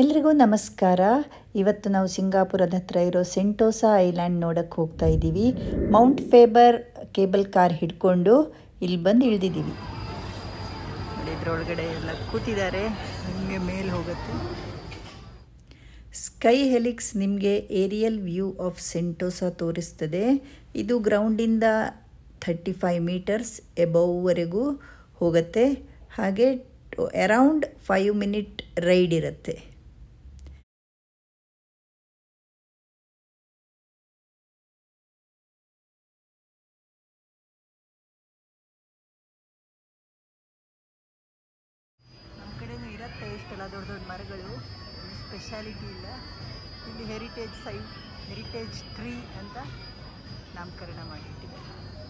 ಎಲ್ರಿಗೂ ನಮಸ್ಕಾರ ಇವತ್ತು ನಾವು ಸಿಂಗಾಪುರದ ಹತ್ರ ಇರೋ ಸೆಂಟೋಸಾ ಐಲ್ಯಾಂಡ್ ನೋಡಕ್ಕೆ ಹೋಗ್ತಾ ಇದ್ದೀವಿ ಮೌಂಟ್ ಫೇಬರ್ ಕೇಬಲ್ ಕಾರ್ ಹಿಡ್ಕೊಂಡು ಇಲ್ಲಿ ಬಂದು ಇಳಿದಿದ್ದೀವಿ ಇದ್ರೊಳಗಡೆ ಎಲ್ಲ ಕೂತಿದ್ದಾರೆ ನಿಮಗೆ ಮೇಲೆ ಹೋಗುತ್ತೆ ಸ್ಕೈ ಹೆಲಿಕ್ಸ್ ನಿಮಗೆ ಏರಿಯಲ್ ವ್ಯೂ ಆಫ್ ಸೆಂಟೋಸಾ ತೋರಿಸ್ತದೆ ಇದು ಗ್ರೌಂಡಿಂದ ಥರ್ಟಿ ಫೈವ್ ಮೀಟರ್ಸ್ ಎಬವ್ವರೆಗೂ ಹೋಗುತ್ತೆ ಹಾಗೆ ಅರೌಂಡ್ ಫೈವ್ ಮಿನಿಟ್ ರೈಡ್ ಇರುತ್ತೆ ನಮ್ಮ ಕಡೆನೂ ಇರುತ್ತೆ ಇಷ್ಟೆಲ್ಲ ದೊಡ್ಡ ದೊಡ್ಡ ಮರಗಳು ಸ್ಪೆಷಾಲಿಟಿ ಇಲ್ಲ ಇಲ್ಲಿ ಹೆರಿಟೇಜ್ ಸೈಟ್ ಹೆರಿಟೇಜ್ ಟ್ರೀ ಅಂತ ನಾಮಕರಣ ಮಾಡಿಟ್ಟಿದ್ದಾರೆ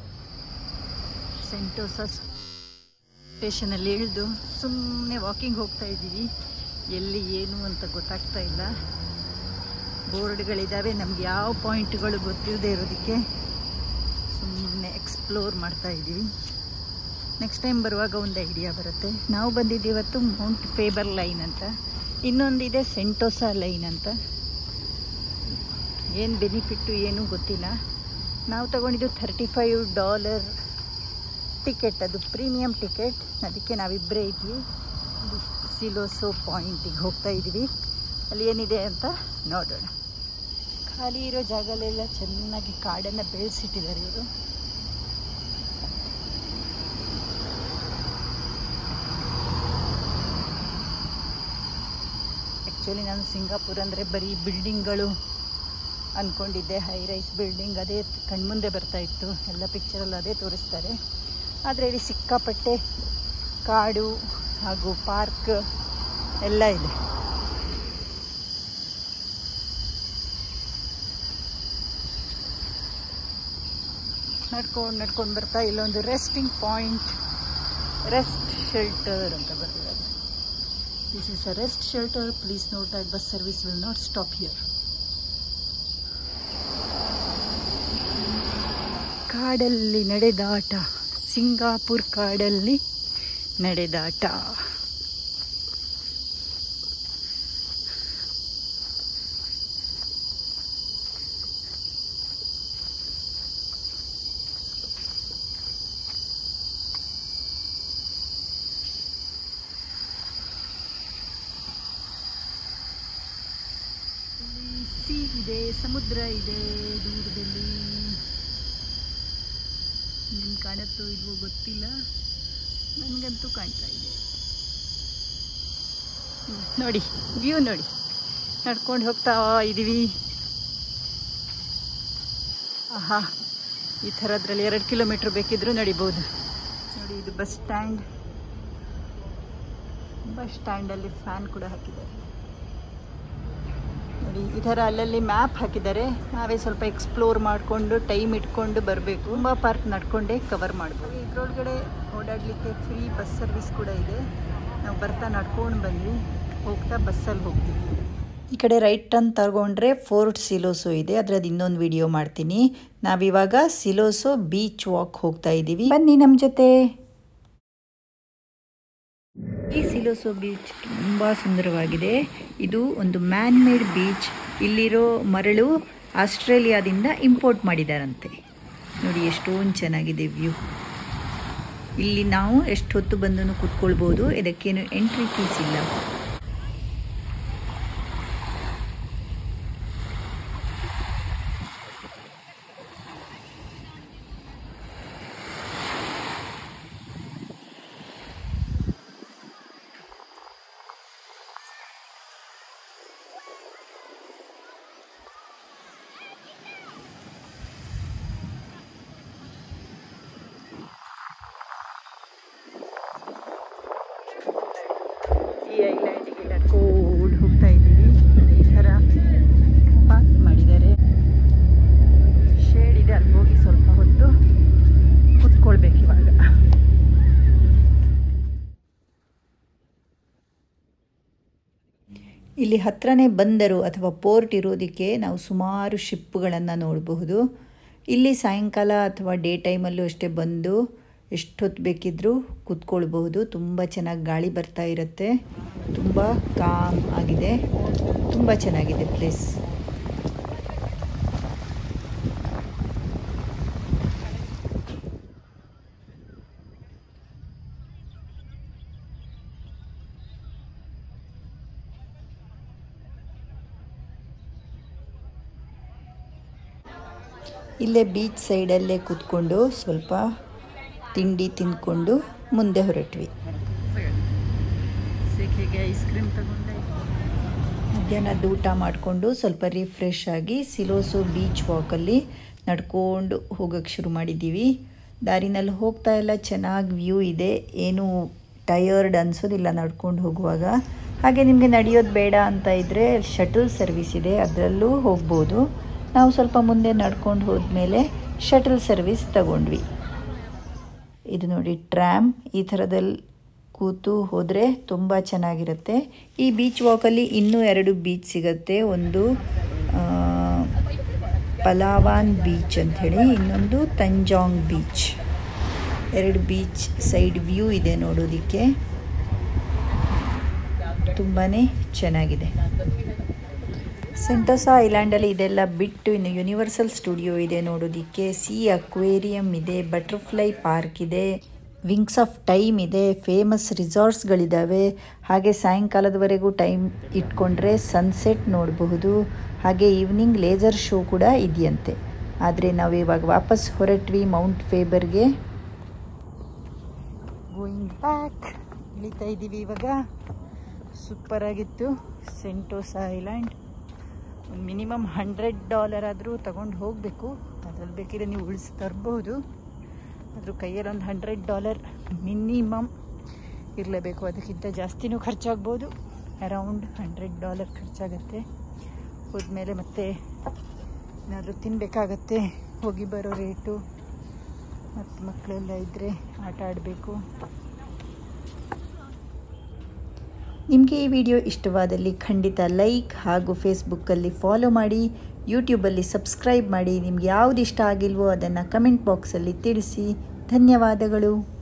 ಸೆಂಟೋಸಾ ಸ್ಟೇಷನಲ್ಲಿ ಇಳಿದು ಸುಮ್ಮನೆ ವಾಕಿಂಗ್ ಹೋಗ್ತಾ ಇದ್ದೀವಿ ಎಲ್ಲಿ ಏನು ಅಂತ ಗೊತ್ತಾಗ್ತಾ ಇಲ್ಲ ಬೋರ್ಡ್ಗಳಿದ್ದಾವೆ ನಮ್ಗೆ ಯಾವ ಪಾಯಿಂಟ್ಗಳು ಗೊತ್ತಿಲ್ಲದೆ ಇರೋದಕ್ಕೆ ಸುಮ್ಮನೆ ಎಕ್ಸ್ಪ್ಲೋರ್ ಮಾಡ್ತಾ ಇದ್ದೀವಿ ನೆಕ್ಸ್ಟ್ ಟೈಮ್ ಬರುವಾಗ ಒಂದು ಐಡಿಯಾ ಬರುತ್ತೆ ನಾವು ಬಂದಿದ್ದೀವತ್ತು ಮೌಂಟ್ ಫೇಬರ್ ಲೈನ್ ಅಂತ ಇನ್ನೊಂದಿದೆ ಸೆಂಟೋಸಾ ಲೈನ್ ಅಂತ ಏನು ಬೆನಿಫಿಟ್ಟು ಏನೂ ಗೊತ್ತಿಲ್ಲ ನಾವು ತಗೊಂಡಿದ್ದು ಥರ್ಟಿ ಫೈವ್ ಡಾಲರ್ ಟಿಕೆಟ್ ಅದು ಪ್ರೀಮಿಯಂ ಟಿಕೆಟ್ ಅದಕ್ಕೆ ನಾವಿಬ್ಬರೇ ಇದ್ವಿ ಸಿಲೋಸೋ ಪಾಯಿಂಟಿಗೆ ಹೋಗ್ತಾ ಇದ್ದೀವಿ ಅಲ್ಲಿ ಏನಿದೆ ಅಂತ ನೋಡೋಣ ಖಾಲಿ ಇರೋ ಜಾಗಲೆಲ್ಲ ಚೆನ್ನಾಗಿ ಕಾಡನ್ನು ಬೆಳೆಸಿಟ್ಟಿದ್ದಾರೆ ಇವರು ಆ್ಯಕ್ಚುಲಿ ನಾನು ಸಿಂಗಾಪುರ್ ಅಂದರೆ ಬರೀ ಬಿಲ್ಡಿಂಗ್ಗಳು ಅಂದ್ಕೊಂಡಿದ್ದೆ ಹೈ ರೈಸ್ ಬಿಲ್ಡಿಂಗ್ ಅದೇ ಕಣ್ಮುಂದೆ ಬರ್ತಾ ಇತ್ತು ಎಲ್ಲ ಪಿಕ್ಚರಲ್ಲಿ ಅದೇ ತೋರಿಸ್ತಾರೆ ಆದರೆ ಇಲ್ಲಿ ಸಿಕ್ಕಾಪಟ್ಟೆ ಕಾಡು ಹಾಗೂ ಪಾರ್ಕ್ ಎಲ್ಲ ಇದೆ ನಡ್ಕೊಂಡು ನಡ್ಕೊಂಡು ಬರ್ತಾ ಇಲ್ಲೊಂದು ರೆಸ್ಟಿಂಗ್ ಪಾಯಿಂಟ್ ರೆಸ್ಟ್ ಶೆಲ್ಟರ್ ಅಂತ ಬರ್ತಿದ್ದಾರೆ this is a rest shelter please note that bus service will not stop here ಕಾಡಲ್ಲಿ ನಡೆದಾಟ ಸಿಂಗಾಪುರ್ ಕಾಡಲ್ಲಿ ನಡೆದಾಟ ಸಿ ಇದೆ ಸಮುದ್ರ ಇದೆ ದೂರದಲ್ಲಿ ನಿಮ್ಗೆ ಕಾಣುತ್ತೋ ಇಲ್ವೋ ಗೊತ್ತಿಲ್ಲ ನನಗಂತೂ ಕಾಣ್ತಾ ಇದೆ ಹ್ಮ್, ನೋಡಿ ವ್ಯೂ ನೋಡಿ ನಡ್ಕೊಂಡು ಹೋಗ್ತಾ ಇದ್ದೀವಿ ಆಹಾ ಈ ಥರದ್ರಲ್ಲಿ ಎರಡು ಕಿಲೋಮೀಟ್ರ್ ಬೇಕಿದ್ರೂ ನಡಿಬೋದು ನೋಡಿ ಇದು ಬಸ್ ಸ್ಟ್ಯಾಂಡ್ ಬಸ್ ಸ್ಟ್ಯಾಂಡಲ್ಲಿ ಫ್ಯಾನ್ ಕೂಡ ಹಾಕಿದ್ದಾರೆ ನೋಡಿ ಈ ಥರ ಅಲ್ಲಲ್ಲಿ ಮ್ಯಾಪ್ ಹಾಕಿದ್ದಾರೆ ನಾವೇ ಸ್ವಲ್ಪ ಎಕ್ಸ್ಪ್ಲೋರ್ ಮಾಡಿಕೊಂಡು ಟೈಮ್ ಇಟ್ಕೊಂಡು ಬರಬೇಕು ತುಂಬ ಪಾರ್ಕ್ ನಡ್ಕೊಂಡೇ ಕವರ್ ಮಾಡ್ಬೋದು ಇದ್ರೊಳಗಡೆ ಓಡಾಡಲಿಕ್ಕೆ ಫ್ರೀ ಬಸ್ ಸರ್ವಿಸ್ ಕೂಡ ಇದೆ ನಾವು ಬರ್ತಾ ನಡ್ಕೊಂಡು ಬಂದ್ವಿ ಹೋಗ್ತಾ ಬಸ್ಸಲ್ಲಿ ಹೋಗ್ತೀವಿ ಈ ಕಡೆ ರೈಟ್ ಟರ್ನ್ ತಗೊಂಡ್ರೆ ಫೋರ್ಟ್ ಸಿಲೋಸೋ ಇದೆ ಅದ್ರದ್ದು ಇನ್ನೊಂದು ವಿಡಿಯೋ ಮಾಡ್ತೀನಿ ನಾವಿವಾಗ ಸಿಲೋಸೋ ಬೀಚ್ ವಾಕ್ ಹೋಗ್ತಾ ಇದ್ದೀವಿ ಬನ್ನಿ ನಮ್ಮ ಜೊತೆ ಈ ಸಿಲೋಸೋ ಬೀಚ್ ತುಂಬ ಸುಂದರವಾಗಿದೆ ಇದು ಒಂದು ಮ್ಯಾನ್ ಮೇಡ್ ಬೀಚ್ ಇಲ್ಲಿರೋ ಮರಳು ಆಸ್ಟ್ರೇಲಿಯಾದಿಂದ ಇಂಪೋರ್ಟ್ ಮಾಡಿದಾರಂತೆ ನೋಡಿ ಎಷ್ಟೊಂದು ಚೆನ್ನಾಗಿದೆ ವ್ಯೂ ಇಲ್ಲಿ ನಾವು ಎಷ್ಟು ಹೊತ್ತು ಬಂದು ಕೂತ್ಕೊಳ್ಬೋದು ಇದಕ್ಕೇನು ಎಂಟ್ರಿ ಫೀಸ್ ಇಲ್ಲ ಈ ಐಲ್ಯಾಂಡಿಗೆ ನಡ್ಕೊಂಡು ಹೋಗ್ತಾ ಇದ್ದೀವಿ ಈ ಥರ ಪಾರ್ಕ್ ಮಾಡಿದ್ದಾರೆ ಶೇಡ್ ಇದೆ ಅಲ್ಲಿ ಹೋಗಿ ಸ್ವಲ್ಪ ಹೊತ್ತು ಕುತ್ಕೊಳ್ಬೇಕು ಇವಾಗ ಇಲ್ಲಿ ಹತ್ರನೇ ಬಂದರು ಅಥವಾ ಪೋರ್ಟ್ ಇರೋದಕ್ಕೆ ನಾವು ಸುಮಾರು ಶಿಪ್ಗಳನ್ನು ನೋಡಬಹುದು ಇಲ್ಲಿ ಸಾಯಂಕಾಲ ಅಥವಾ ಡೇ ಟೈಮಲ್ಲೂ ಅಷ್ಟೇ ಬಂದು ಎಷ್ಟೊತ್ತು ಬೇಕಿದ್ರೂ ಕೂತ್ಕೊಳ್ಬಹುದು ತುಂಬ ಚೆನ್ನಾಗಿ ಗಾಳಿ ಬರ್ತಾ ಇರುತ್ತೆ ತುಂಬ ಕಾಮ್ ಆಗಿದೆ ತುಂಬ ಚೆನ್ನಾಗಿದೆ ಪ್ಲೇಸ್ ಇಲ್ಲೇ ಬೀಚ್ ಸೈಡಲ್ಲೇ ಕೂತ್ಕೊಂಡು ಸ್ವಲ್ಪ ತಿಂಡಿ ತಿಂದ್ಕೊಂಡು ಮುಂದೆ ಹೊರಟ್ವಿ ಐಸ್ ಕ್ರೀಮ್ ತಗೊಂಡೆ ಮಧ್ಯಾಹ್ನದ ಊಟ ಮಾಡಿಕೊಂಡು ಸ್ವಲ್ಪ ರಿಫ್ರೆಶ್ ಆಗಿ ಸಿಲೋಸು ಬೀಚ್ ವಾಕಲ್ಲಿ ನಡ್ಕೊಂಡು ಹೋಗೋಕ್ಕೆ ಶುರು ಮಾಡಿದ್ದೀವಿ ದಾರಿನಲ್ಲಿ ಹೋಗ್ತಾ ಎಲ್ಲ ಚೆನ್ನಾಗಿ ವ್ಯೂ ಇದೆ ಏನು ಟಯರ್ಡ್ ಅನಿಸೋದಿಲ್ಲ ನಡ್ಕೊಂಡು ಹೋಗುವಾಗ ಹಾಗೆ ನಿಮಗೆ ನಡೆಯೋದು ಬೇಡ ಅಂತ ಇದ್ದರೆ ಶಟಲ್ ಸರ್ವಿಸ್ ಇದೆ ಅದರಲ್ಲೂ ಹೋಗ್ಬೋದು ನಾವು ಸ್ವಲ್ಪ ಮುಂದೆ ನಡ್ಕೊಂಡು ಹೋದ್ಮೇಲೆ ಶಟಲ್ ಸರ್ವಿಸ್ ತಗೊಂಡ್ವಿ ಇದು ನೋಡಿ ಟ್ರ್ಯಾಮ್ ಈ ಥರದಲ್ಲಿ ಕೂತು ಹೋದರೆ ತುಂಬ ಚೆನ್ನಾಗಿರುತ್ತೆ ಈ ಬೀಚ್ ವಾಕಲ್ಲಿ ಇನ್ನೂ ಎರಡು ಬೀಚ್ ಸಿಗುತ್ತೆ ಒಂದು ಪಲಾವಾನ್ ಬೀಚ್ ಅಂಥೇಳಿ ಇನ್ನೊಂದು ತಂಜಾಂಗ್ ಬೀಚ್ ಎರಡು ಬೀಚ್ ಸೈಡ್ ವ್ಯೂ ಇದೆ ನೋಡೋದಕ್ಕೆ ತುಂಬಾ ಚೆನ್ನಾಗಿದೆ ಸೆಂಟೋಸಾ ಐಲ್ಯಾಂಡಲ್ಲಿ ಇದೆಲ್ಲ ಬಿಟ್ಟು ಇನ್ನು ಯೂನಿವರ್ಸಲ್ ಸ್ಟುಡಿಯೋ ಇದೆ ನೋಡೋದಕ್ಕೆ ಸಿ ಅಕ್ವೇರಿಯಂ ಇದೆ ಬಟರ್ಫ್ಲೈ ಪಾರ್ಕ್ ಇದೆ ವಿಂಗ್ಸ್ ಆಫ್ ಟೈಮ್ ಇದೆ ಫೇಮಸ್ ರಿಸಾರ್ಟ್ಸ್ಗಳಿದ್ದಾವೆ ಹಾಗೆ ಸಾಯಂಕಾಲದವರೆಗೂ ಟೈಮ್ ಇಟ್ಕೊಂಡ್ರೆ ಸನ್ಸೆಟ್ ನೋಡಬಹುದು ಹಾಗೆ ಈವ್ನಿಂಗ್ ಲೇಸರ್ ಶೋ ಕೂಡ ಇದೆಯಂತೆ ಆದರೆ ನಾವು ಇವಾಗ ವಾಪಸ್ ಹೊರಟ್ವಿ ಮೌಂಟ್ ಫೇಬರ್ಗೆ ಗೋಯಿಂಗ್ ಬ್ಯಾಕ್ ಇಳಿತಾ ಇದ್ದೀವಿ ಇವಾಗ ಸೂಪರ್ ಆಗಿತ್ತು Sentosa island minimum hundred dollar ಆದರೂ ತಗೊಂಡು ಹೋಗಬೇಕು ಅದ್ರಲ್ಲಿ ಬೇಕಿದ್ರೆ ನೀವು ಉಳಿಸಿ ತರ್ಬೋದು ಅದ್ರ ಕೈಯಲ್ಲಿ ಒಂದು ಹಂಡ್ರೆಡ್ ಡಾಲರ್ ಮಿನಿಮಮ್ ಇರಲೇಬೇಕು ಅದಕ್ಕಿಂತ ಜಾಸ್ತಿನೂ ಖರ್ಚಾಗ್ಬೋದು ಅರೌಂಡ್ ಹಂಡ್ರೆಡ್ ಡಾಲರ್ ಖರ್ಚಾಗತ್ತೆ ಹೋದ್ಮೇಲೆ ಮತ್ತೆ ಏನಾದರೂ ತಿನ್ನಬೇಕಾಗತ್ತೆ ಹೋಗಿ ಬರೋ ರೇಟು ಮತ್ತು ಮಕ್ಕಳೆಲ್ಲ ಇದ್ದರೆ ಆಟ ಆಡಬೇಕು ನಿಮಗೆ ಈ ವಿಡಿಯೋ ಇಷ್ಟವಾದಲ್ಲಿ ಖಂಡಿತ ಲೈಕ್ ಹಾಗೂ ಫೇಸ್ಬುಕ್ಕಲ್ಲಿ ಫಾಲೋ ಮಾಡಿ ಯೂಟ್ಯೂಬಲ್ಲಿ ಸಬ್ಸ್ಕ್ರೈಬ್ ಮಾಡಿ ನಿಮ್ಗೆ ಯಾವುದು ಇಷ್ಟ ಆಗಿಲ್ವೋ ಅದನ್ನು ಕಮೆಂಟ್ ಬಾಕ್ಸಲ್ಲಿ ತಿಳಿಸಿ ಧನ್ಯವಾದಗಳು